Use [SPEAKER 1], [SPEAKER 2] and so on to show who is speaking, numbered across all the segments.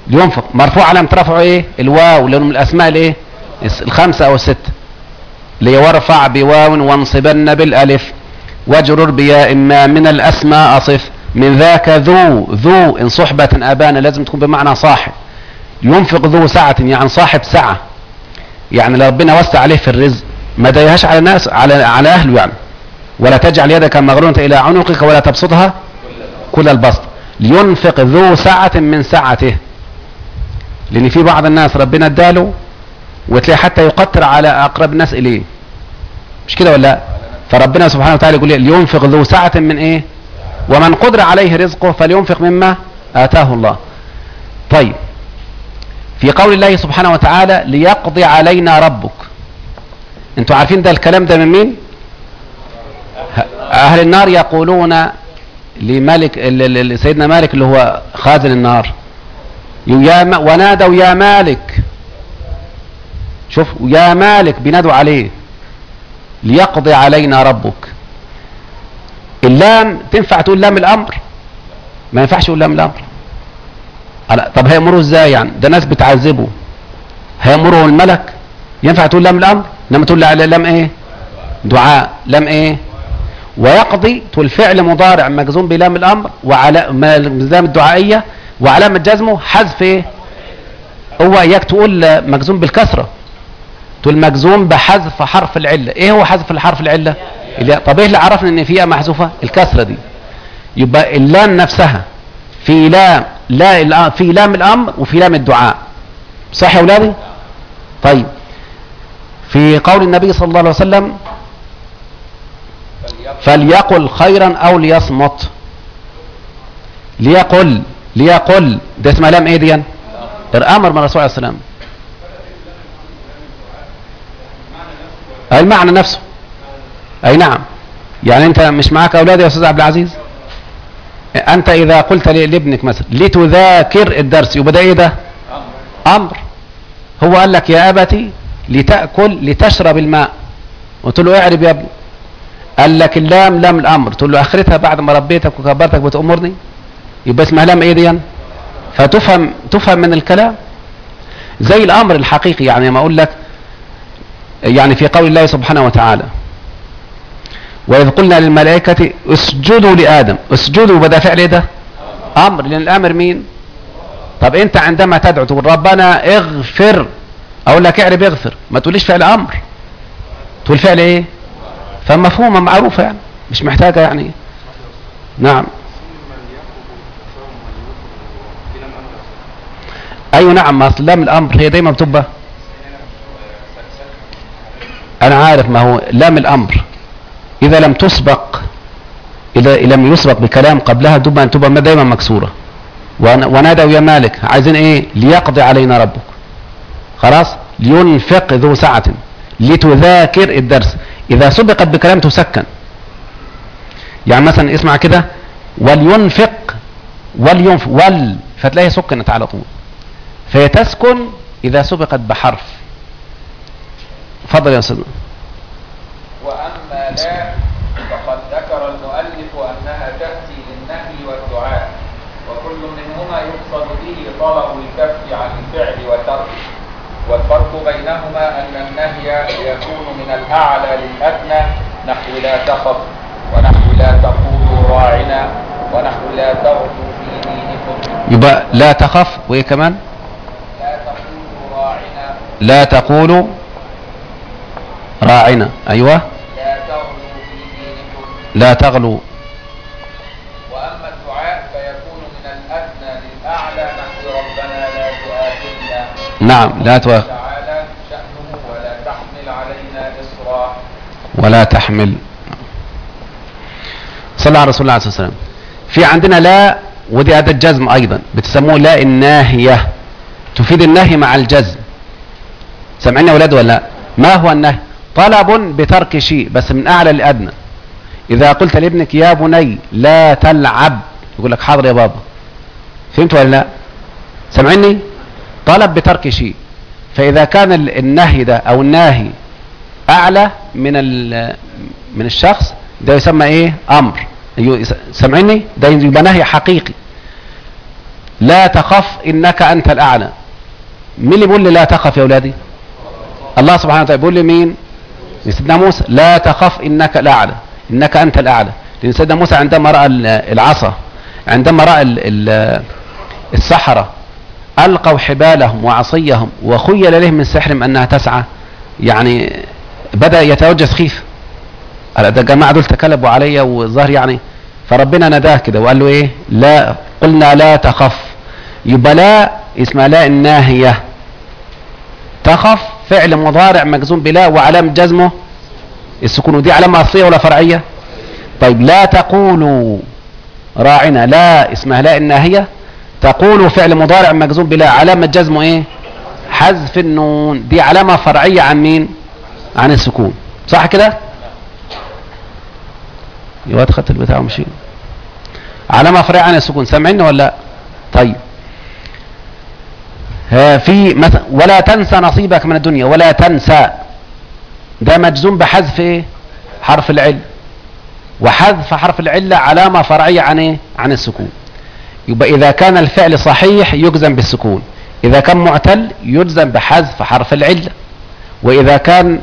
[SPEAKER 1] لينفق مرفوع علامة رفعه ايه الواو لانه من الاسماء الايه الس- الخمسة او الستة اللي هي وارفع بواو وانصبن بالالف واجرر بياء ما من الاسماء اصف من ذاك ذو ذو ان صحبة ابانا لازم تكون بمعنى صاحب ينفق ذو سعة يعني صاحب سعة يعني لو ربنا وسع عليه في الرزق ما ضايقهاش على الناس على على اهله يعني ولا تجعل يدك مغلولة الى عنقك ولا تبسطها كل البسط لينفق ذو سعة من سعته لان في بعض الناس ربنا اداله وتلاقي حتى يقتر على اقرب الناس اليه مش كده ولا لا فربنا سبحانه وتعالى يقول إيه؟ لينفق ذو سعة من ايه ومن قدر عليه رزقه فلينفق مما اتاه الله طيب في قول الله سبحانه وتعالى ليقضي علينا ربك انتوا عارفين ده الكلام ده من مين ه- اهل النار يقولون لملك ال- ال- ال- سيدنا مالك اللي هو خازن النار يا م- ونادوا يا مالك شوف يا مالك بينادوا عليه ليقضي علينا ربك اللام تنفع تقول لام الامر ما ينفعش تقول لام الامر على- طب هيأمره ازاي يعني ده ناس بتعذبه هيأمره الملك ينفع تقول لام الامر انما تقول لا- لام ايه دعاء لام ايه ويقضي تقول فعل مضارع مجزوم بلام الامر وعلى ما- لام الدعائيه وعلامه جزمه حذف ايه هو اياك تقول مجزوم بالكسره تقول مجزوم بحذف حرف العله ايه هو حذف الحرف العله اللي طب ايه اللي عرفنا ان فيها محذوفه الكسره دي يبقى اللام نفسها في لام لا الأ- في لام الامر وفي لام الدعاء صح يا اولادي طيب في قول النبي صلى الله عليه وسلم فليقل خيرا او ليصمت ليقل ليقل ده اسمها لام ايه دي الامر من الرسول عليه السلام المعنى نفسه اي نعم يعني انت مش معاك اولاد يا استاذ عبد العزيز انت اذا قلت ل- لابنك مثلا لتذاكر الدرس يبقى ده ايه ده امر هو قال لك يا ابتي لتاكل لتشرب الماء قلت له اعرب يا ابني قال لك اللام لام الامر تقول له اخرتها بعد ما ربيتك وكبرتك بتامرني يبقى اسمها لام ايه دي فتفهم تفهم من الكلام زي الامر الحقيقي يعني ما اقول لك يعني في قول الله سبحانه وتعالى وإذ قلنا للملائكة اسجدوا لآدم اسجدوا بدا فعل ايه ده امر لان الامر مين طب انت عندما تدعو تقول ربنا اغفر اقول لك اعرب اغفر ما تقوليش فعل امر تقول فعل ايه فمفهومة معروفة يعني مش محتاجة يعني نعم ايوه نعم ما اصل لام الامر هي دايما بتبقى انا عارف ما هو لام الامر اذا لم تسبق اذا لم يسبق بكلام قبلها تبقى تبقى دايما مكسوره ون- ونادوا يا مالك عايزين ايه ليقضي علينا ربك خلاص لينفق ذو سعة لتذاكر الدرس اذا سبقت بكلام تسكن يعني مثلا اسمع كده ولينفق ولينفق ول فتلاقيها سكنت على طول فهي تسكن اذا سبقت بحرف اتفضل يا استاذ
[SPEAKER 2] وأما لا فقد ذكر المؤلف أنها تأتي للنهي والدعاء وكل منهما يقصد به طلب الكف عن الفعل وتركه والفرق بينهما أن النهي يكون من الأعلى للأدنى نحو لا تخف ونحو لا تقولوا راعنا ونحو لا تغدوا في دينكم
[SPEAKER 1] يبقى لا تخف وايه كمان
[SPEAKER 2] لا تقولوا راعنا
[SPEAKER 1] لا تقولوا راعنا ايوه
[SPEAKER 2] لا تغلوا في دينكم
[SPEAKER 1] لا تغلوا
[SPEAKER 2] وأما الدعاء فيكون من الأدنى للأعلى نحو ربنا لا تؤاخذنا
[SPEAKER 1] نعم لا تواخذ
[SPEAKER 2] تعالى شأنه ولا تحمل علينا إصرا
[SPEAKER 1] ولا تحمل صلى على رسول الله عليه الصلاه والسلام في عندنا لا ودي اداه جزم ايضا بتسموه لا الناهيه تفيد النهي مع الجزم سامعين يا اولاد ولا لا ما هو النهي طلب بترك شيء بس من اعلى لادنى اذا قلت لابنك يا بني لا تلعب يقول لك حاضر يا بابا فهمت ولا لا سامعني طلب بترك شيء فاذا كان ال- النهي ده او الناهي اعلى من ال- من الشخص ده يسمى ايه امر أيوه، يس- سامعني ده يبقى نهي حقيقي لا تخف انك انت الاعلى مين اللي بيقول لي لا تخف يا اولادي الله سبحانه وتعالى بيقول لي مين لسيدنا موسى لا تخف انك الاعلى انك انت الاعلى لان سيدنا موسى عندما راى ال- العصا عندما راى ال- ال- السحره القوا حبالهم وعصيهم وخيل اليهم من سحرهم انها تسعى يعني بدا يتوجس خيف قال ده الجماعه دول تكلبوا عليا والظاهر يعني فربنا نداه كده وقال له ايه لا قلنا لا تخف يبقى لا اسمها لا الناهيه تخف فعل مضارع مجزوم بلا وعلامه جزمه السكون ودي علامه اصليه ولا فرعيه طيب لا تقولوا راعنا لا اسمها لا الناهيه تقول فعل مضارع مجزوم بلا علامه جزمه ايه حذف النون دي علامه فرعيه عن مين عن السكون صح كده يا واد خدت البتاع ومشي علامه فرعيه عن السكون سامعيني ولا لا طيب ها في مثلا ولا تنسى نصيبك من الدنيا ولا تنسى ده مجزوم بحذف ايه حرف العله وحذف حرف العله علامه فرعيه عن ايه عن السكون يبقى اذا كان الفعل صحيح يجزم بالسكون اذا كان معتل يجزم بحذف حرف العله واذا كان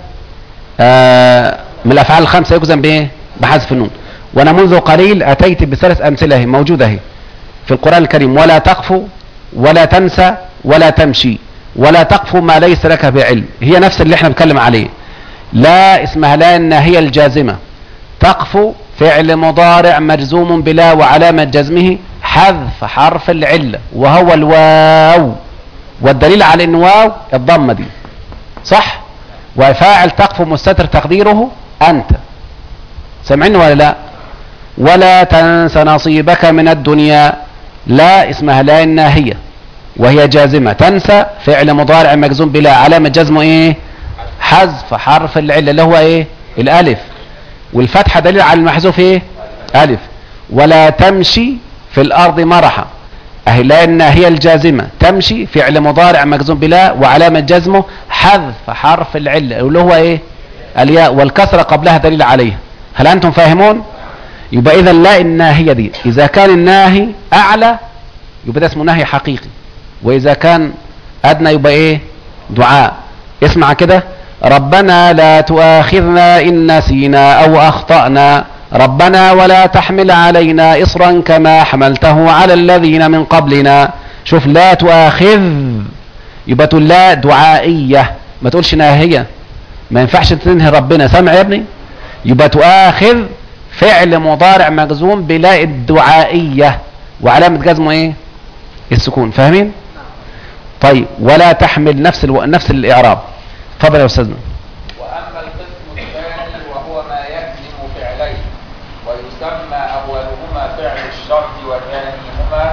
[SPEAKER 1] آه من الافعال الخمسه يجزم بايه بحذف النون وانا منذ قليل اتيت بثلاث امثله اهي موجوده اهي في القران الكريم ولا تقف ولا تنسى ولا تمشي ولا تقف ما ليس لك بعلم هي نفس اللي احنا بنتكلم عليه لا اسمها لا الناهيه الجازمه تقف فعل مضارع مجزوم بلا وعلامه جزمه حذف حرف العله وهو الواو والدليل على ان واو الضمه دي صح وفاعل تقف مستتر تقديره انت سامعين ولا لا ولا تنس نصيبك من الدنيا لا اسمها لا الناهيه وهي جازمه تنسى فعل مضارع مجزوم بلا علامه جزمه ايه حذف حرف العله اللي هو ايه الالف والفتحه دليل على المحذوف ايه الف ولا تمشي في الارض مرحا اهي لا الناهيه الجازمه تمشي فعل مضارع مجزوم بلا وعلامه جزمه حذف حرف العله اللي هو ايه الياء والكسره قبلها دليل عليها هل انتم فاهمون يبقى اذا لا الناهيه دي اذا كان الناهي اعلى يبقى ده اسمه نهي حقيقي واذا كان ادنى يبقى ايه دعاء اسمع كده ربنا لا تؤاخذنا ان نسينا او اخطانا ربنا ولا تحمل علينا اصرا كما حملته على الذين من قبلنا شوف لا تؤاخذ يبقى تقول لا دعائيه ما تقولش ناهيه ما ينفعش تنهي ربنا سامع يا ابني يبقى تؤاخذ فعل مضارع مجزوم بلا الدعائيه وعلامه جزمه ايه السكون فاهمين طيب ولا تحمل نفس الو... نفس الاعراب اتفضل يا استاذنا
[SPEAKER 2] وأما القسم الثاني وهو ما يجزم فعلين ويسمى أولهما فعل الشرط وثانيهما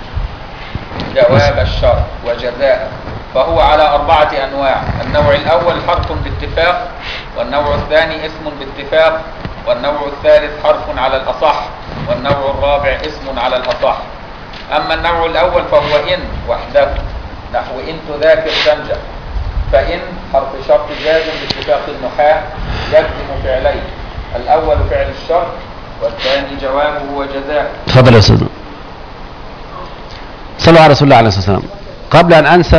[SPEAKER 2] جواب الشرط وجزاء فهو على أربعة أنواع النوع الأول حرف باتفاق والنوع الثاني اسم باتفاق والنوع الثالث حرف على الأصح والنوع الرابع اسم على الأصح أما النوع الأول فهو إن وحده نحو إن تذاكر تنجح فإن حرف شرط جازم باتفاق النحاة يجزم فعلين الأول فعل الشرط والثاني جوابه وجزاء
[SPEAKER 1] اتفضل يا استاذنا صلوا على رسول الله عليه الصلاه والسلام قبل ان انسى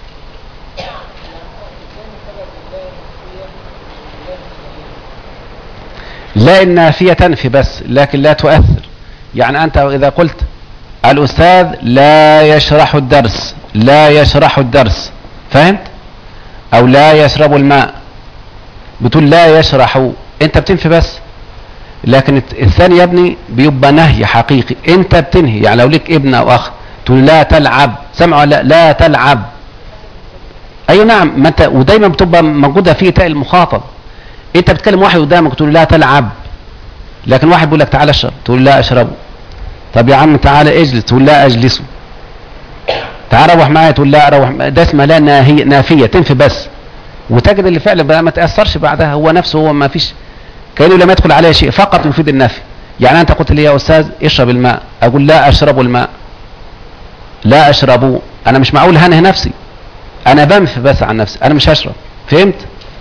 [SPEAKER 1] لا النافية تنفي بس لكن لا تؤثر يعني أنت إذا قلت الأستاذ لا يشرح الدرس لا يشرح الدرس فهمت أو لا يشرب الماء بتقول لا يشرح أنت بتنفي بس لكن الت- الثاني يا ابني بيبقى نهي حقيقي انت بتنهي يعني لو ليك ابن او اخ تقول لا تلعب سمع ولا لا لا تلعب اي نعم ما انت ودايما بتبقى موجوده فيه تاء المخاطب انت بتكلم واحد قدامك تقول لا تلعب لكن واحد بيقول لك تعالى اشرب تقول لا اشربه طب يا عم تعالى اجلس تقول لا اجلسه تعالى روح معايا تقول لا اروح معايا. ده اسمها لا ناهية نافيه تنفي بس وتجد اللي فعلا بقى ما تاثرش بعدها هو نفسه هو ما فيش كانه لم يدخل عليه شيء فقط يفيد النفي يعني انت قلت لي يا استاذ اشرب الماء اقول لا اشرب الماء لا اشربه انا مش معقول هنه نفسي انا بنفي بس عن نفسي انا مش هشرب فهمت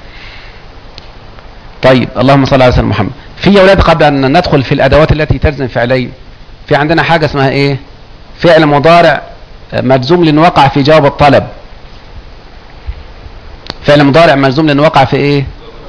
[SPEAKER 1] طيب اللهم صل على سيدنا محمد في يا اولاد قبل ان ندخل في الادوات التي تلزم فعلين في عندنا حاجه اسمها ايه فعل مضارع مجزوم لأنه وقع في جواب الطلب فعل مضارع مجزوم لأنه وقع في ايه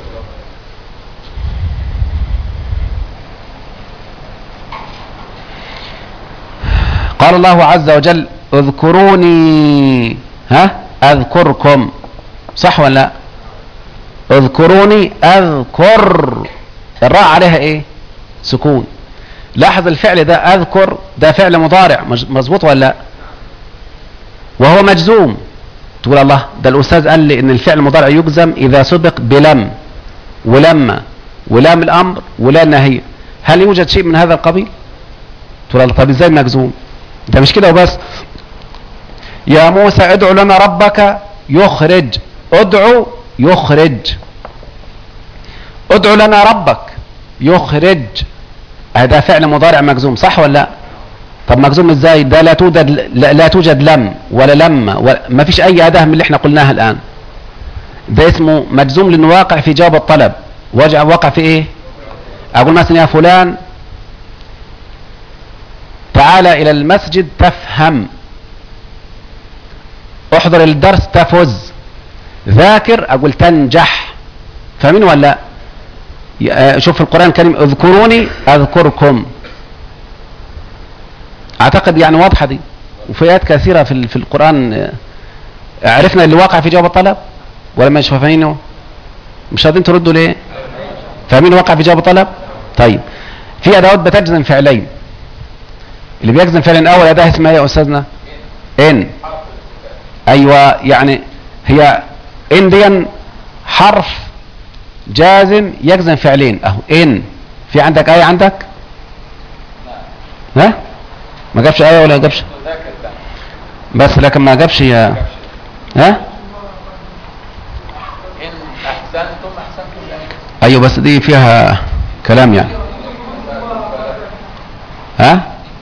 [SPEAKER 1] قال الله عز وجل اذكروني ها اذكركم صح ولا لا اذكروني اذكر الراء عليها ايه سكون لاحظ الفعل ده اذكر ده فعل مضارع مج- مظبوط ولا لا وهو مجزوم تقول الله ده الاستاذ قال لي ان الفعل المضارع يجزم اذا سبق بلم ولما ولام الامر ولا النهي هل يوجد شيء من هذا القبيل تقول الله طب ازاي مجزوم ده مش كده وبس يا موسى ادعو لنا ربك يخرج ادعو يخرج ادعو لنا ربك يخرج هذا فعل مضارع مجزوم صح ولا لا طب مجزوم ازاي ده لا توجد لا, لا توجد لم ولا لما ولا ما فيش اي اداه من اللي احنا قلناها الان ده اسمه مجزوم لانه واقع في جواب الطلب وجع وقع في ايه اقول مثلا يا فلان تعال الى المسجد تفهم احضر الدرس تفز ذاكر اقول تنجح فاهمين ولا لا ي- آه، شوف في القرآن الكريم اذكروني اذكركم اعتقد يعني واضحة دي وفي ايات كثيرة في ال- في القرآن آه، عرفنا اللي واقع في جواب الطلب ولا مش فاهمينه مش راضيين تردوا ليه فاهمين واقع في جواب الطلب طيب في ادوات بتجزم فعلين اللي بيجزم فعلا اول اداه اسمها ايه يا استاذنا ان ايوه يعني هي ان دي حرف جازم يجزم فعلين اهو ان في عندك ايه عندك ها ما جابش ايه ولا جابش
[SPEAKER 2] ذاكر ده
[SPEAKER 1] بس لكن ما جابش يا ها
[SPEAKER 2] إن أحسنتم أحسنتم لأنفسكم
[SPEAKER 1] ايوه بس دي فيها كلام يعني ها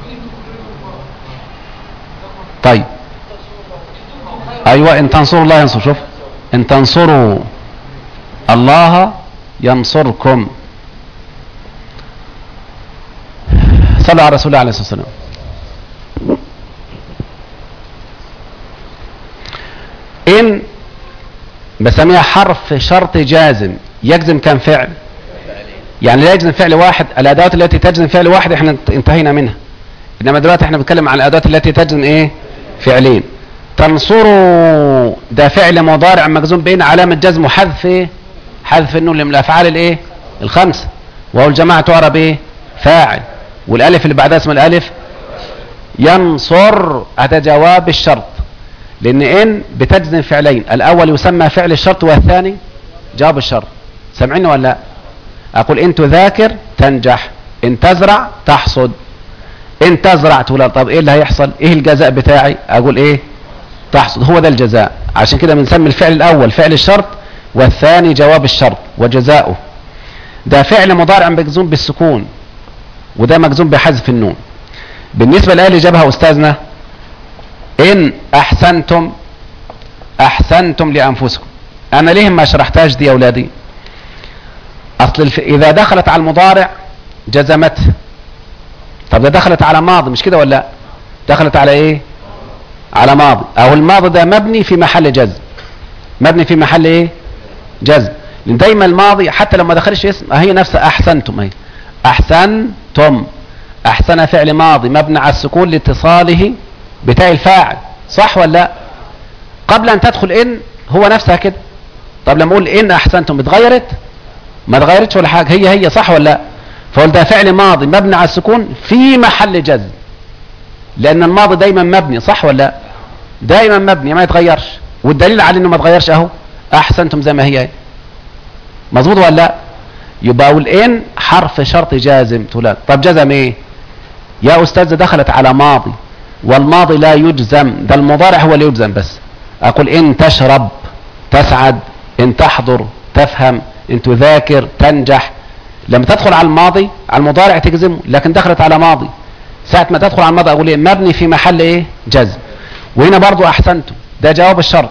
[SPEAKER 1] طيب ايوه ان تنصروا الله ينصر شوف ان تنصروا الله ينصركم صلى على رسول الله عليه الصلاه والسلام ان بسميها حرف شرط جازم يجزم كم فعل يعني لا يجزم فعل واحد الادوات التي تجزم فعل واحد احنا انتهينا منها انما دلوقتي احنا بنتكلم عن الادوات التي تجزم ايه فعلين تنصروا ده فعل مضارع مجزوم بين علامه جزم وحذف ايه حذف النون من الافعال الايه الخمسه وهو الجماعه تعرب ايه فاعل والالف اللي بعدها اسمها الالف ينصر هذا جواب الشرط لان ان بتجزم فعلين الاول يسمى فعل الشرط والثاني جواب الشرط سامعين ولا لا اقول ان تذاكر تنجح ان تزرع تحصد ان تزرع تقول طب ايه اللي هيحصل ايه الجزاء بتاعي اقول ايه تحصد هو ده الجزاء عشان كده بنسمي الفعل الاول فعل الشرط والثاني جواب الشرط وجزاؤه ده فعل مضارع مجزوم بالسكون وده مجزوم بحذف النون بالنسبه للايه اللي جابها استاذنا ان احسنتم احسنتم لانفسكم انا ليه ما شرحتهاش دي يا اولادي اصل الف... اذا دخلت على المضارع جزمته طب ده دخلت على ماضي مش كده ولا لا دخلت على ايه على ماضي او الماضي ده مبني في محل جزم مبني في محل ايه جزم لان دايما الماضي حتى لو ما دخلش اسم هي نفسها احسنتم اهي احسنتم احسن فعل ماضي مبني على السكون لاتصاله بتاع الفاعل صح ولا لا قبل ان تدخل ان هو نفسها كده طب لما اقول ان احسنتم اتغيرت ما اتغيرتش ولا حاجه هي هي صح ولا لا فقول ده فعل ماضي مبني على السكون في محل جزم لان الماضي دايما مبني صح ولا لا دايما مبني ما يتغيرش والدليل على انه ما اتغيرش اهو احسنتم زي ما هي مظبوط ولا لا يبقى اقول ان حرف شرط جازم تقول طب جزم ايه يا استاذ دخلت على ماضي والماضي لا يجزم ده المضارع هو اللي يجزم بس اقول ان تشرب تسعد ان تحضر تفهم ان تذاكر تنجح لما تدخل على الماضي على المضارع تجزمه لكن دخلت على ماضي ساعة ما تدخل على الماضي اقول ايه مبني في محل ايه جزم وهنا برضو احسنتم ده جواب الشرط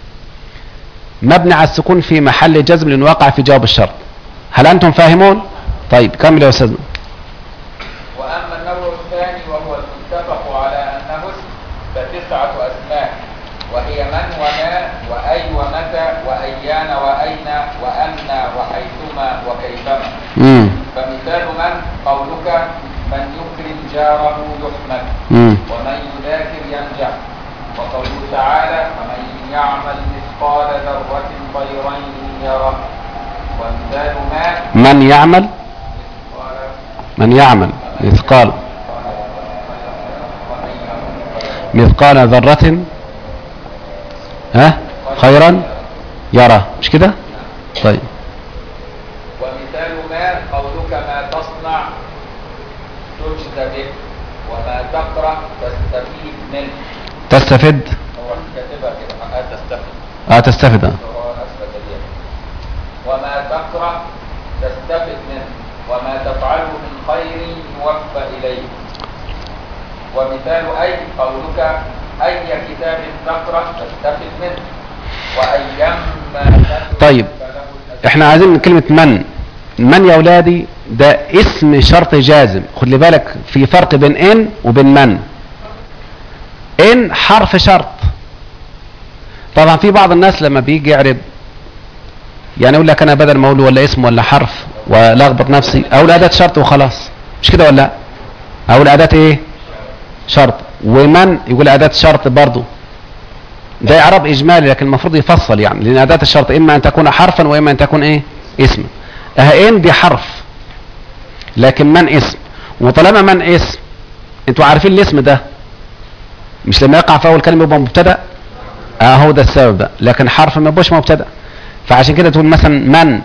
[SPEAKER 1] مبني على السكون في محل جزم لانه وقع في جواب الشرط هل انتم فاهمون طيب كمل يا استاذنا
[SPEAKER 2] وأما النوع الثاني وهو المتفق على أنه اسم تسعة أسماء وهي من وما وأي ومتى وأيان وأين وأن وحيثما وكيفما
[SPEAKER 1] مم.
[SPEAKER 2] فمثال من قولك من يكرم جاره يحمد
[SPEAKER 1] مم.
[SPEAKER 2] ومن يذاكر ينجح وقوله تعالى فمن يعمل مثقال ذرة خيرا يره ومثال ما
[SPEAKER 1] من يعمل
[SPEAKER 2] مثقال
[SPEAKER 1] من يعمل مثقال
[SPEAKER 2] ومن يعمل
[SPEAKER 1] مثقال ذرة ها خيرا يرى مش كده طيب
[SPEAKER 2] ومثال ما قولك ما تصنع تجزى به وما تقرأ تستفيد منه
[SPEAKER 1] تستفد
[SPEAKER 2] هو كاتبها كده حقها تستفيد
[SPEAKER 1] اه تستفد آه.
[SPEAKER 2] هو أثبت اليد وما تقرأ تستفد منه وما تفعله من خير يوفى إليه ومثال أي قولك أي كتاب تقرأ تستفد منه وأيما تتلو
[SPEAKER 1] طيب.
[SPEAKER 2] فله الأجر.
[SPEAKER 1] احنا عايزين كلمة من من يا ولادي ده اسم شرط جازم خد لي بالك في فرق بين ان وبين من ان حرف شرط طبعا في بعض الناس لما بيجي يعرب يعني يقول لك انا بدل ما اقول ولا اسم ولا حرف ولخبط نفسي اقول اداة شرط وخلاص مش كده ولا لا اقول اداة ايه شرط ومن يقول اداة شرط برضو ده اعراب اجمالي لكن المفروض يفصل يعني لان اداة الشرط اما ان تكون حرفا واما ان تكون ايه اسما اه ان دي حرف لكن من اسم وطالما من اسم انتوا عارفين الاسم ده مش لما يقع في اول كلمه يبقى مبتدا اه هو ده السبب ده لكن حرف ما يبقاش مبتدا فعشان كده تقول مثلا من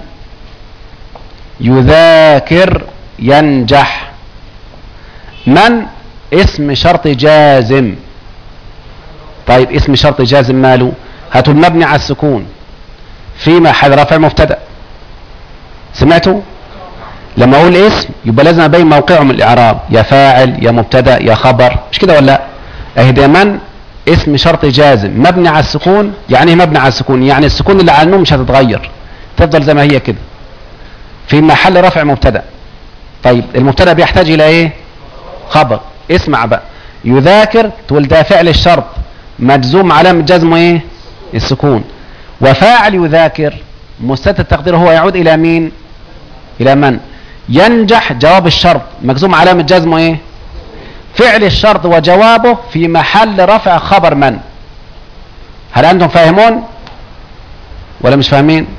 [SPEAKER 1] يذاكر ينجح من اسم شرط جازم طيب اسم شرط جازم ماله هاتوا المبني على السكون في محل رفع مبتدا سمعتوا لما اقول اسم يبقى لازم ابين موقعه من الاعراب يا فاعل يا مبتدا يا خبر مش كده ولا لا اهي ده من اسم شرط جازم مبني على السكون يعني ايه مبني على السكون يعني السكون اللي على النون مش هتتغير تفضل زي ما هي كده في محل رفع مبتدا طيب المبتدا بيحتاج الى ايه خبر اسمع بقى يذاكر تقول ده فعل الشرط مجزوم علامة جزمه ايه السكون وفاعل يذاكر مستتر التقدير هو يعود الى مين الى من ينجح جواب الشرط مجزوم علامة جزمه ايه فعل الشرط وجوابه في محل رفع خبر من هل انتم فاهمون ولا مش فاهمين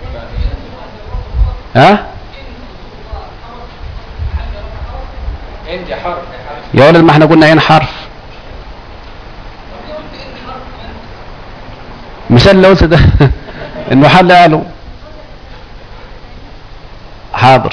[SPEAKER 1] ها
[SPEAKER 2] انت حرف
[SPEAKER 1] يا ولد ما احنا قلنا ان حرف مثال اللي قلت ده المحل قالوا حاضر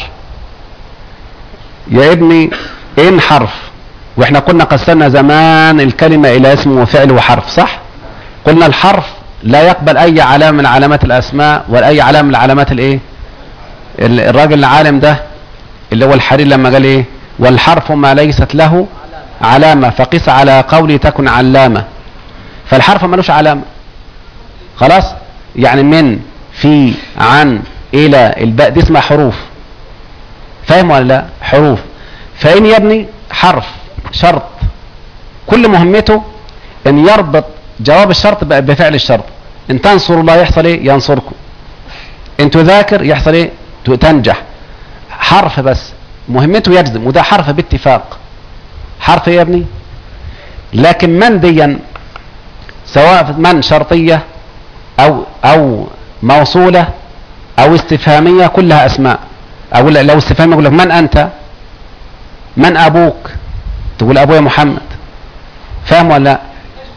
[SPEAKER 1] يا ابني ان حرف واحنا كنا قسمنا زمان الكلمة الى اسم وفعل وحرف صح قلنا الحرف لا يقبل اي علامة من علامات الاسماء ولا اي علامة من علامات الايه ال- الراجل العالم ده اللي هو الحرير لما قال ايه والحرف ما ليست له علامة فقس على قولي تكن علامة فالحرف ملوش علامة خلاص يعني من في عن الى الباء دي اسمها حروف فاهم ولا لا حروف فان يا ابني حرف شرط كل مهمته ان يربط جواب الشرط ب- بفعل الشرط ان تنصروا الله يحصل ايه ينصركم ان تذاكر يحصل ايه ت- تنجح حرف بس مهمته يجزم وده حرف باتفاق حرف ايه يا ابني لكن من ديا سواء من شرطية او او موصولة او استفهامية كلها اسماء اقول لو استفهام يقول لك من انت من ابوك تقول ابويا محمد فاهم ولا لا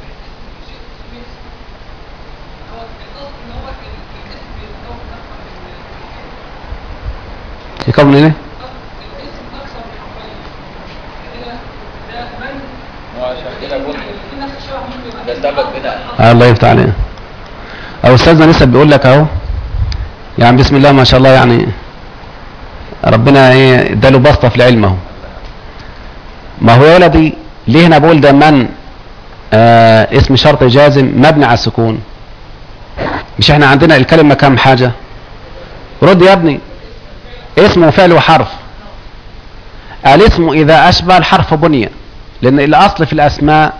[SPEAKER 1] يكون ايه
[SPEAKER 2] وعشان كده قلت ده سبب بناء
[SPEAKER 1] آه الله يفتح علينا او استاذنا لسه بيقول لك اهو يعني بسم الله ما شاء الله يعني ربنا ايه اداله بسطه في العلم اهو ما هو يا ولدي ليه انا بقول ده من آه اسم شرط جازم مبني على السكون مش احنا عندنا الكلمه كام حاجه رد يا ابني اسم وفعل وحرف الاسم اذا اشبه الحرف بني لان الاصل في الاسماء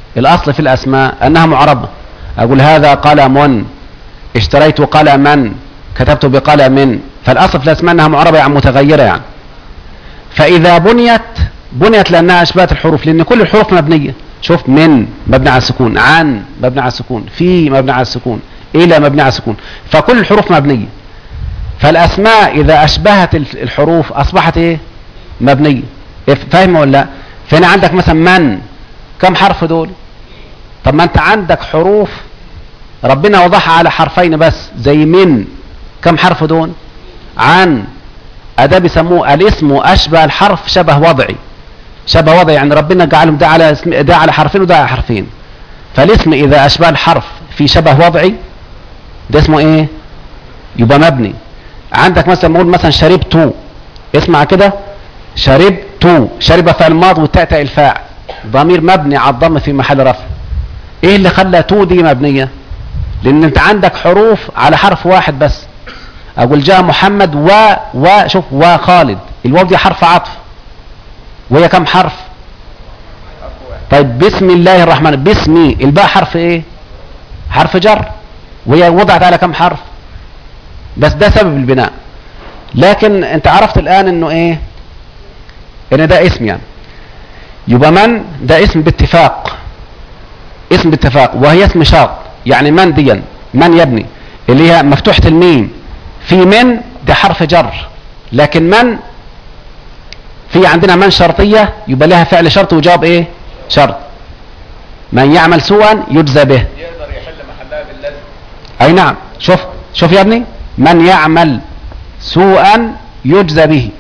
[SPEAKER 1] الاصل في الاسماء انها معربة اقول هذا قلم اشتريت قلما كتبت بقلم فالاصل في الاسماء انها معربة يعني متغيرة يعني فاذا بنيت بنيت لانها اشبهت الحروف لان كل الحروف مبنية شوف من مبني على السكون عن مبني على السكون في مبني على السكون الى مبني على السكون فكل الحروف مبنية فالاسماء اذا اشبهت الحروف اصبحت ايه مبنية فاهم ولا لا فهنا عندك مثلا من كم حرف دول طب ما انت عندك حروف ربنا وضعها على حرفين بس زي من كم حرف دول عن أداة بيسموه الاسم أشبه الحرف شبه وضعي شبه وضعي يعني ربنا جعلهم ده على اسم ده على حرفين وده على حرفين فالاسم إذا أشبه الحرف في شبه وضعي ده اسمه إيه يبقى مبني عندك مثلا نقول مثلا شربت اسمع كده شربت شرب فعل ماض والتاء الفاعل ضمير مبني على الضم في محل رفع ايه اللي خلى تو دي مبنيه لان انت عندك حروف على حرف واحد بس اقول جاء محمد و و شوف وخالد الواو دي حرف عطف وهي كم حرف طيب بسم الله الرحمن باسمي الباء حرف ايه حرف جر وهي وضعت على كم حرف بس ده سبب البناء لكن انت عرفت الان انه ايه ان ده اسم يعني يبقى من ده اسم باتفاق اسم باتفاق وهي اسم شرط يعني من ديا من يبني اللي هي مفتوحة الميم في من ده حرف جر لكن من في عندنا من شرطية يبقى لها فعل شرط وجواب ايه شرط من يعمل سوءا يجزى به
[SPEAKER 2] يقدر يحل محلها باللازم
[SPEAKER 1] اي نعم شوف شوف يا ابني من يعمل سوءا يجزى به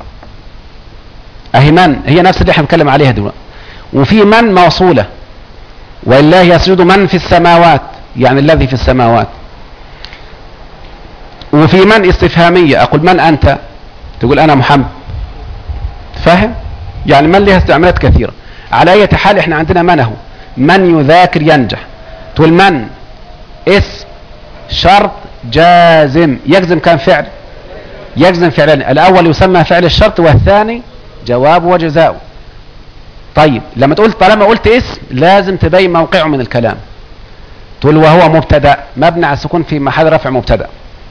[SPEAKER 1] اهي من هي نفس اللي احنا بنتكلم عليها دلوقتي وفي من موصولة ولله يسجد من في السماوات يعني الذي في السماوات وفي من استفهامية اقول من انت تقول انا محمد فاهم يعني من لها استعمالات كثيرة على اي حال احنا عندنا من اهو من يذاكر ينجح تقول من اسم شرط جازم يجزم كان فعل يجزم فعلان الاول يسمى فعل الشرط والثاني جواب وجزاء طيب لما تقول طالما قلت اسم لازم تبين موقعه من الكلام تقول وهو مبتدا مبني على السكون في محل رفع مبتدا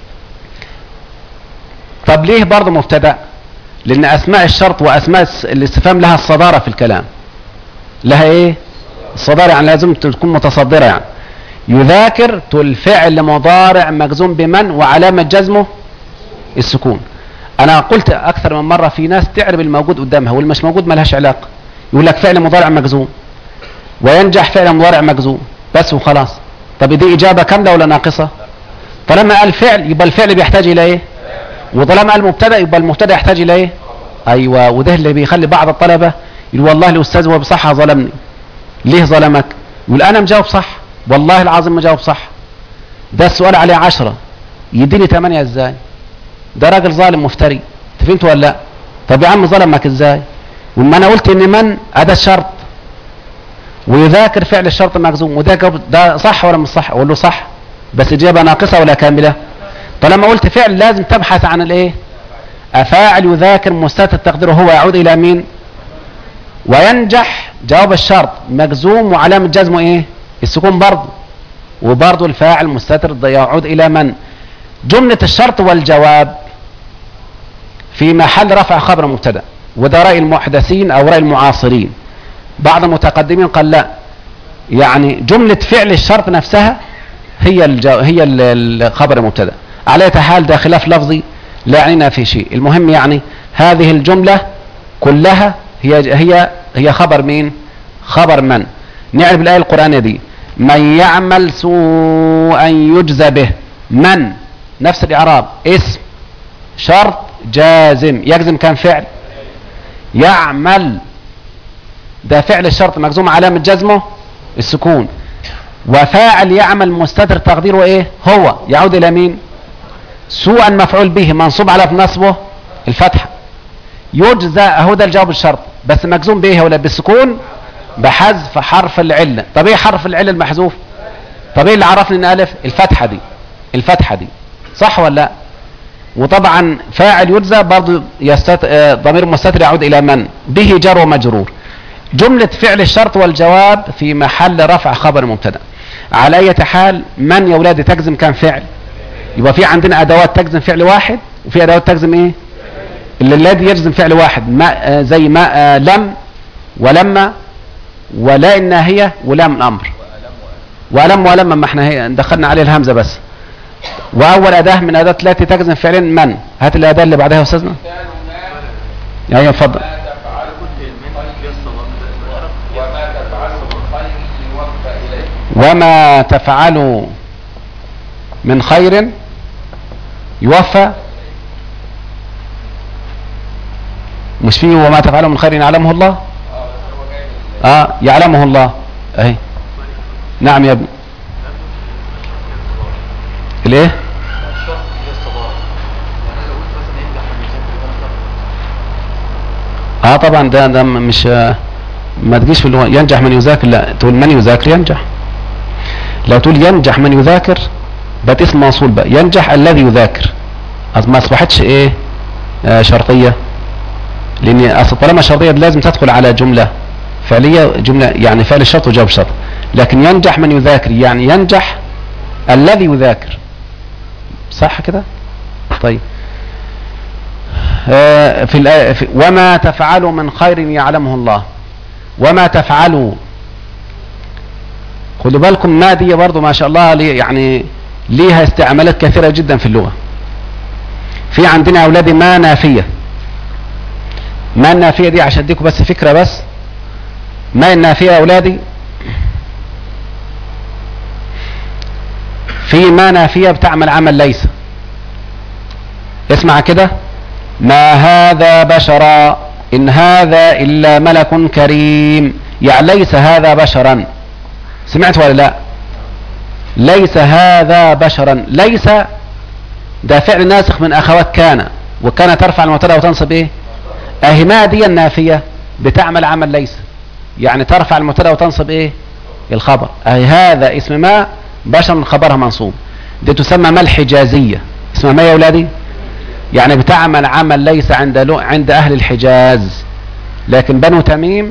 [SPEAKER 1] طب ليه برضه مبتدا لان اسماء الشرط واسماء الاستفهام لها الصداره في الكلام لها ايه الصداره يعني لازم تكون متصدره يعني يذاكر تقول فعل مضارع مجزوم بمن وعلامه جزمه السكون انا قلت اكثر من مرة في ناس تعرب الموجود قدامها والمش موجود ملهاش علاقة يقول لك فعل مضارع مجزوم وينجح فعل مضارع مجزوم بس وخلاص طب دي اجابة كاملة ولا ناقصة طالما قال فعل يبقى الفعل بيحتاج الى ايه وطالما قال مبتدا يبقى المبتدا يحتاج الى ايه ايوه وده اللي بيخلي بعض الطلبة يقول والله الاستاذ هو بصحة ظلمني ليه ظلمك يقول انا مجاوب صح والله العظيم مجاوب صح ده السؤال عليه عشرة يديني ثمانية ازاي ده راجل ظالم مفتري انت فهمت ولا لا طب يا عم ظلمك ازاي وما انا قلت ان من اداه الشرط ويذاكر فعل الشرط مجزوم وده جاب ده صح ولا مش صح اقول له صح بس اجابه ناقصه ولا كامله طالما قلت فعل لازم تبحث عن الايه افاعل يذاكر مستتر تقديره هو يعود الى مين وينجح جواب الشرط مجزوم وعلامه جزمه ايه السكون برضه وبرضه الفاعل مستتر يعود الى من جملة الشرط والجواب في محل رفع خبر مبتدا وده رأي المحدثين او رأي المعاصرين بعض المتقدمين قال لا يعني جملة فعل الشرط نفسها هي الجو هي الخبر المبتدا على حال ده خلاف لفظي لا يعنينا في شيء المهم يعني هذه الجملة كلها هي هي هي خبر مين خبر من نعرف الآية القرآنية دي من يعمل سوءا يجزى به من نفس الإعراب اسم شرط جازم يجزم كان فعل يعمل ده فعل الشرط مجزوم علامة جزمه السكون وفاعل يعمل مستتر تقديره ايه هو يعود الى مين سوءا مفعول به منصوب على نصبه الفتحة يجزى اهو ده الجواب الشرط بس مجزوم بايه ولا بالسكون بحذف حرف العلة طب ايه حرف العلة المحذوف طب ايه اللي عرفني ان الف الفتحة دي الفتحة دي صح ولا لا وطبعا فاعل يجزى برضه يستت... ضمير مستتر يعود الى من به جر ومجرور جملة فعل الشرط والجواب في محل رفع خبر مبتدا على اي حال من يا ولادي تجزم كان فعل يبقى في عندنا ادوات تجزم فعل واحد وفي ادوات تجزم ايه اللي الذي يجزم فعل واحد ما آه زي ما آه لم ولما ولا الناهية ولام الامر ولم ولما ما احنا هي دخلنا عليه الهمزة بس واول اداة من اداة التي تجزم فعلين من هات الاداة اللي بعدها يا استاذنا
[SPEAKER 2] فعل ما
[SPEAKER 1] ايوه اتفضل
[SPEAKER 2] ما تفعله وما تفعله من خير يوفى إليك
[SPEAKER 1] وما تفعلوا من خير يوفى مش فيه وما تفعلوا من خير يعلمه الله
[SPEAKER 2] اه بس هو جاي من
[SPEAKER 1] اه يعلمه الله اهي نعم يا ابني الايه اه طبعا ده ده مش ما تجيش في اللي هو ينجح من يذاكر لا تقول من يذاكر ينجح لو تقول ينجح من يذاكر بقت اسم موصول بقى ينجح الذي يذاكر أصل ما اصبحتش ايه آه شرطيه لان اصل طالما شرطيه لازم تدخل على جمله فعليه جمله يعني فعل الشرط وجواب الشرط لكن ينجح من يذاكر يعني ينجح الذي يذاكر صح كده طيب آه، في الآية في وما تفعلوا من خير يعلمه الله وما تفعلوا خدوا بالكم ما دي برضو ما شاء الله لي يعني ليها استعمالات كثيرة جدا في اللغة في عندنا أولادي ما نافية ما النافية دي عشان اديكم بس فكرة بس ما النافية يا أولادي في ما نافية بتعمل عمل ليس اسمع كده ما هذا بشرا إن هذا إلا ملك كريم يعني ليس هذا بشرا سمعت ولا لا ليس هذا بشرا ليس ده فعل ناسخ من أخوات كان وكان ترفع المبتدا وتنصب ايه اهي ما دي النافية بتعمل عمل ليس يعني ترفع المبتدا وتنصب ايه الخبر اهي هذا اسم ما بشر خبرها منصوب دي تسمى ما الحجازية اسمها ما يا اولادي يعني بتعمل عمل ليس عند لو عند اهل الحجاز لكن بنو تميم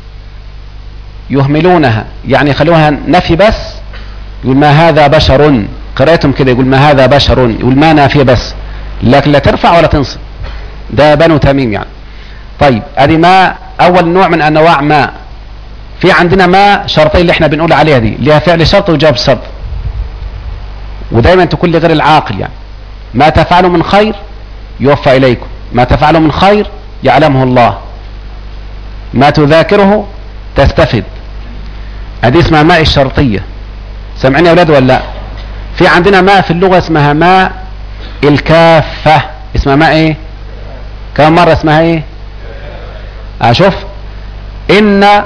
[SPEAKER 1] يهملونها يعني يخلوها نفي بس يقول ما هذا بشر قرأتهم كده يقول ما هذا بشر يقول ما نافية بس لكن لا ترفع ولا تنصب ده بنو تميم يعني طيب ادي ما اول نوع من انواع ما في عندنا ما شرطين اللي احنا بنقول عليها دي اللي هي فعل شرط وجواب شرط ودايما تكون لغير العاقل يعني ما تفعلوا من خير يوفى اليكم ما تفعلوا من خير يعلمه الله ما تذاكره تستفد هذه اسمها ماء الشرطية سامعين يا اولاد ولا لا في عندنا ماء في اللغة اسمها ماء الكافة اسمها ماء ايه كم مرة اسمها ايه اشوف ان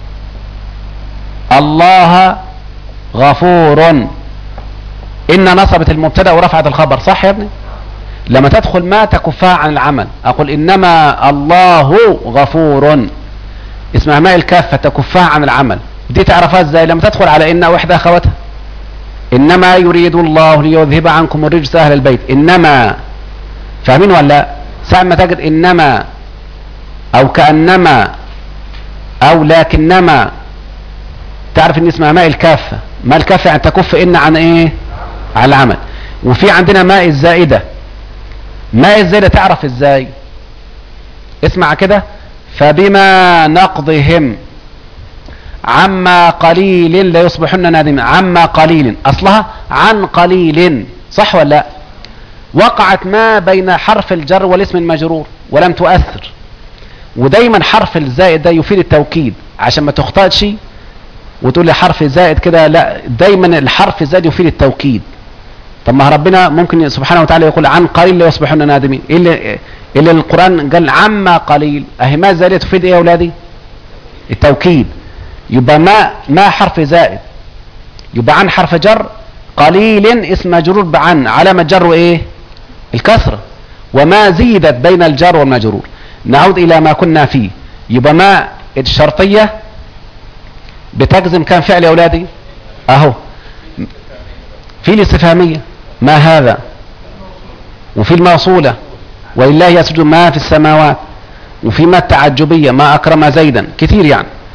[SPEAKER 1] الله غفور ان نصبت المبتدا ورفعت الخبر صح يا ابني لما تدخل ما تكفها عن العمل اقول انما الله غفور اسمها ماء الكافة تكفها عن العمل دي تعرفها ازاي لما تدخل على ان وحدة اخواتها انما يريد الله ليذهب عنكم الرجس اهل البيت انما فاهمين ولا لا ساعة ما تجد انما او كأنما او لكنما تعرف ان اسمها ماء الكافة ماء الكافة يعني تكف ان عن ايه عن العمل وفي عندنا ماء الزائدة ماء الزائدة تعرف ازاي اسمع كده فبما نقضهم عما قليل لا يصبحن نادمين عما قليل اصلها عن قليل صح ولا لا وقعت ما بين حرف الجر والاسم المجرور ولم تؤثر ودايما حرف الزائد ده يفيد التوكيد عشان ما تخطئش وتقول لي حرف زائد كده لا دايما الحرف الزائد يفيد التوكيد طب ما ربنا ممكن سبحانه وتعالى يقول عن قليل لا يصبحون نادمين ايه اللي اللي القران قال عما قليل اهي ما زائده تفيد ايه يا اولادي التوكيد يبقى ما ما حرف زائد يبقى عن حرف جر قليل اسم مجرور بعن علامه جره ايه الكسره وما زيدت بين الجر والمجرور نعود الى ما كنا فيه يبقى ما الشرطيه بتجزم كان فعل يا اولادي اهو في الاستفهاميه ما هذا وفي الموصوله ولله يسجد ما في السماوات وفي ما التعجبيه ما اكرم زيدا كثير يعني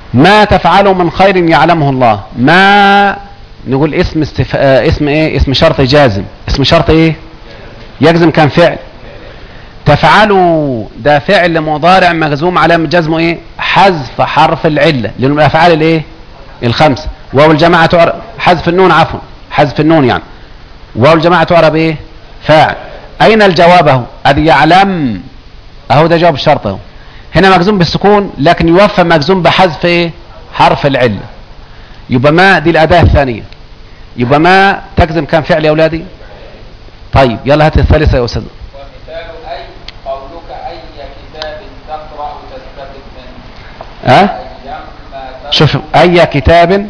[SPEAKER 1] ما تفعلوا من خير يعلمه الله ما نقول اسم استف... آه اسم ايه اسم شرط جازم اسم شرط ايه يجزم كان فعل تفعلوا ده فعل مضارع مجزوم علامة جزمه ايه حذف حرف العلة لأنه من الأفعال الايه الخمسة واو الجماعة تعرب حذف النون عفوا حذف النون يعني واو الجماعة تعرب ايه فاعل أين الجواب اهو أدي يعلم اهو ده جواب الشرط اهو هنا مجزوم بالسكون لكن يوفى مجزوم بحذف ايه حرف العلة يبقى ما دي الأداة الثانية يبقى ما تجزم كان فعل يا أولادي طيب يلا هات الثالثة يا أستاذ
[SPEAKER 2] ومثال أي قولك أي كتاب تقرأ تستفد منه
[SPEAKER 1] ها
[SPEAKER 2] أيما تقرأ
[SPEAKER 1] شوف أي كتاب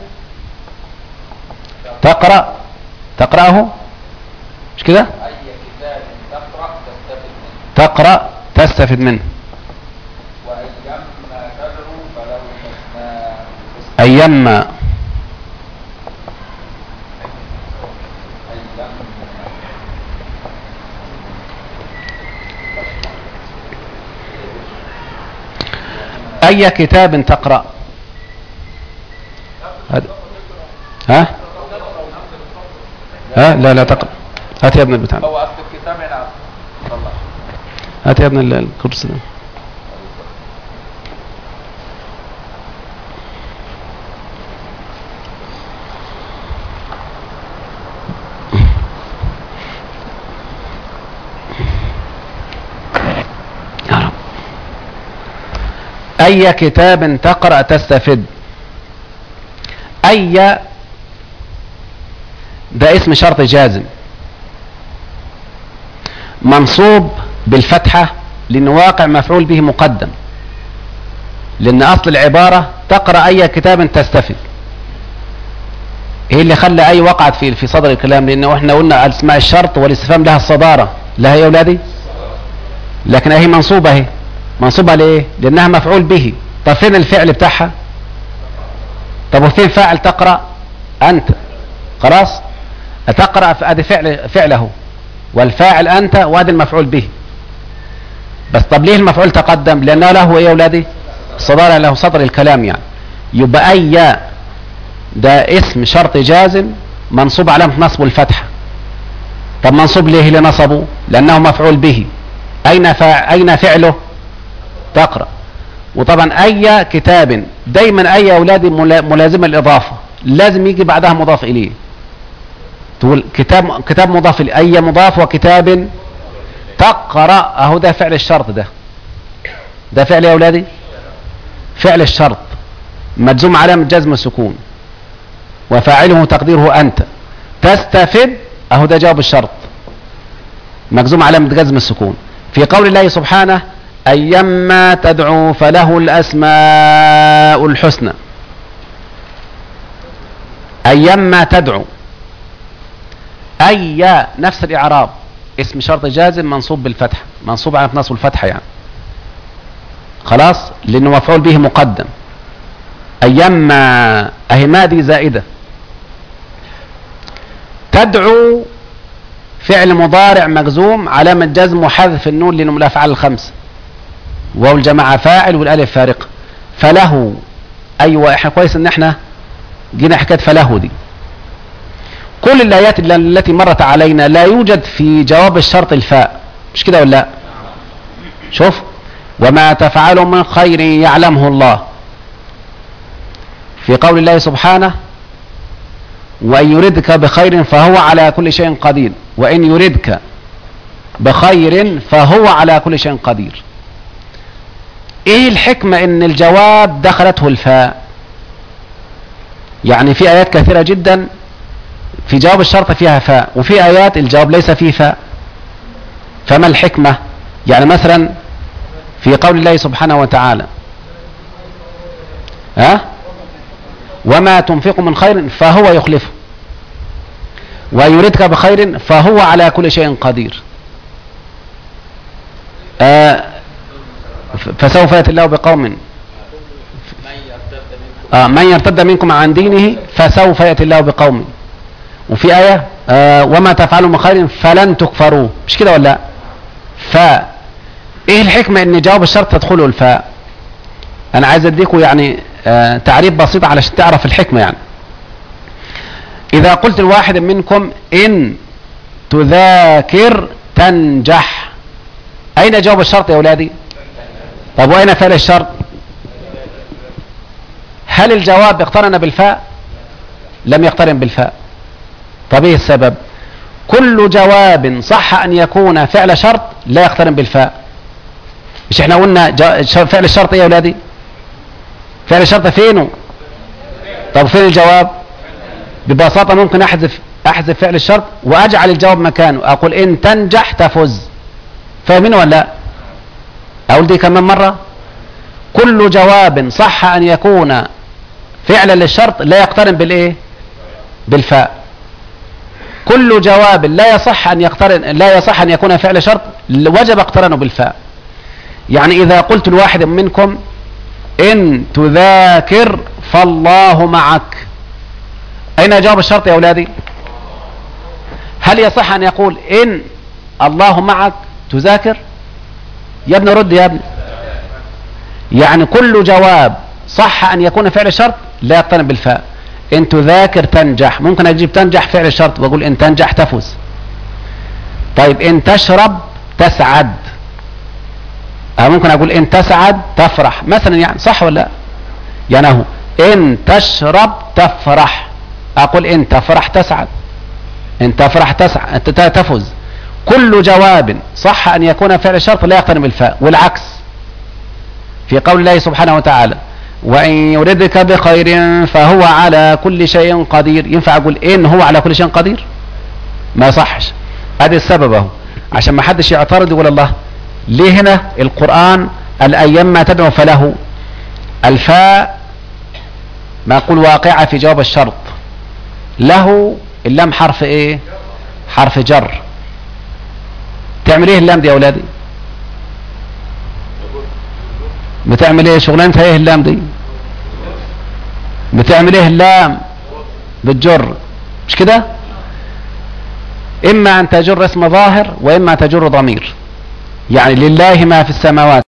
[SPEAKER 1] تقرأ تقرأه مش كده
[SPEAKER 2] أي كتاب تقرأ تستفد منه
[SPEAKER 1] تقرأ تستفد منه
[SPEAKER 2] وأيما تدعو فله الأسماء
[SPEAKER 1] أيما
[SPEAKER 2] أيما
[SPEAKER 1] أي كتاب تقرأ هذا- ها ها لا لا تقرأ هات يا ابن البتاع
[SPEAKER 2] هو أصل الكتاب هنا طلع
[SPEAKER 1] هات يا ابن ال- الكرسي ده يا رب أي كتاب تقرأ تستفد أي ده اسم شرط جازم منصوب بالفتحة لأنه واقع مفعول به مقدم لأن أصل العبارة تقرأ أي كتاب تستفد ايه اللي خلى اي وقعت في في صدر الكلام لانه احنا قلنا اسماء الشرط والاستفهام لها الصدارة لها يا اولادي لكن اهي منصوبة اهي منصوبة ليه لانها مفعول به طب فين الفعل بتاعها طب وفين فاعل تقرأ انت خلاص تقرأ ادي فعل فعله والفاعل انت وادي المفعول به بس طب ليه المفعول تقدم لانه له ايه يا اولادي صدارة له صدر الكلام يعني يبقى اي ده اسم شرط جازم منصوب علامة نصب الفتحة طب منصوب ليه لنصبه لانه مفعول به اين فاع اين فعله تقرأ وطبعا اي كتاب دايما اي يا اولادي ملا- ملازمة الاضافة لازم يجي بعدها مضاف اليه تقول كتاب كتاب مضاف إليه. اي مضاف وكتاب تقرأ اهو ده فعل الشرط ده ده فعل يا اولادي فعل الشرط مجزوم علامة جزم السكون وفاعله تقديره أنت تستفد أهو ده جواب الشرط مجزوم علامة جزم السكون في قول الله سبحانه أيما تدعو فله الأسماء الحسنى أيما تدعو أي نفس الإعراب اسم شرط جازم منصوب بالفتح منصوب على نصب الفتحة يعني خلاص لأنه مفعول به مقدم أيما أهي ما دي زائدة تدعو فعل مضارع مجزوم علامة جزم وحذف النون لأنه من الأفعال الخمسة واو الجماعة فاعل والألف فارقة فله أيوة احنا كويس ان احنا جينا حكاية فله دي كل الآيات الل- التي مرت علينا لا يوجد في جواب الشرط الفاء مش كده ولا لا شوف وما تفعلوا من خير يعلمه الله في قول الله سبحانه وإن يردك بخير فهو على كل شيء قدير وإن يردك بخير فهو على كل شيء قدير ايه الحكمة ان الجواب دخلته الفاء يعني في ايات كثيرة جدا في جواب الشرط فيها فاء وفي ايات الجواب ليس فيه فاء فما الحكمة يعني مثلا في قول الله سبحانه وتعالى ها وما تنفق من خير فهو يخلفه ويريدك بخير فهو على كل شيء قدير آه ف- فسوف يأتي الله بقوم آه من يرتد منكم عن دينه فسوف يأتي الله بقوم وفي آية آه وما تفعلوا من خير فلن تكفروه مش كده ولا لا ف ايه الحكمة ان جواب الشرط تدخله الفاء انا عايز اديكم يعني آه تعريف بسيط علشان تعرف الحكمة يعني إذا قلت لواحد منكم إن تذاكر تنجح أين جواب الشرط يا أولادي طب وأين فعل الشرط هل الجواب اقترن بالفاء لم يقترن بالفاء طب ايه السبب كل جواب صح ان يكون فعل شرط لا يقترن بالفاء مش احنا قلنا جا- ش- فعل الشرط ايه يا اولادي فعل الشرط فينه طب فين الجواب ببساطة ممكن احذف احذف فعل الشرط واجعل الجواب مكانه اقول ان تنجح تفز فاهمين ولا لا اقول دي كمان مرة كل جواب صح ان يكون فعلا للشرط لا يقترن بالايه بالفاء كل جواب لا يصح ان يقترن لا يصح ان يكون فعل شرط وجب اقترانه بالفاء يعني اذا قلت لواحد منكم ان تذاكر فالله معك اين جواب الشرط يا اولادي هل يصح ان يقول ان الله معك تذاكر يا ابني رد يا ابني يعني كل جواب صح ان يكون فعل شرط لا يقترن بالفاء ان تذاكر تنجح ممكن اجيب تنجح فعل شرط واقول ان تنجح تفوز طيب ان تشرب تسعد أو ممكن اقول ان تسعد تفرح مثلا يعني صح ولا لا يعني اهو ان تشرب تفرح اقول ان تفرح تسعد ان تفرح تسعد ت- تفوز كل جواب صح ان يكون فعل شرط لا يقترن بالفاء والعكس في قول الله سبحانه وتعالى وإن يردك بخير فهو على كل شيء قدير ينفع أقول إن هو على كل شيء قدير ما يصحش ادي السبب اهو عشان ما حدش يعترض يقول الله ليه هنا القرآن الأيام ما تدعو فله الفاء ما أقول واقعة في جواب الشرط له اللام حرف ايه حرف جر تعمل ايه اللام دي يا اولادي بتعمل ايه شغلانتها ايه اللام دي بتعمل ايه اللام بتجر مش كده اما ان تجر اسم ظاهر واما تجر ضمير يعني لله ما في السماوات